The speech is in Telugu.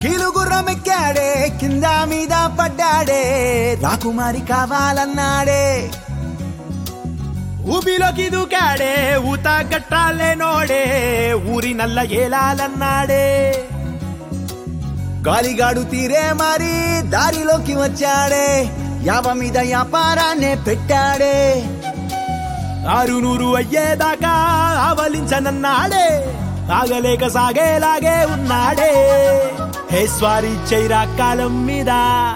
కీలుగుర్రమెక్కాడే కింద మీద పడ్డాడే రాకుమారి కావాలన్నాడే ఊబిలోకి దూకాడే ఊత గట్టాలేనోడే ఊరి నల్ల ఏలాలన్నాడే గాలిగాడు తీరే మరి దారిలోకి వచ్చాడే యావ మీద వ్యాపారాన్నే పెట్టాడే ఆరు నూరు అయ్యేదాకా ఆవలించనన్నాడే ఆగలేక సాగేలాగే ఉన్నాడే హే స్వారీ చైరా కాలం మీద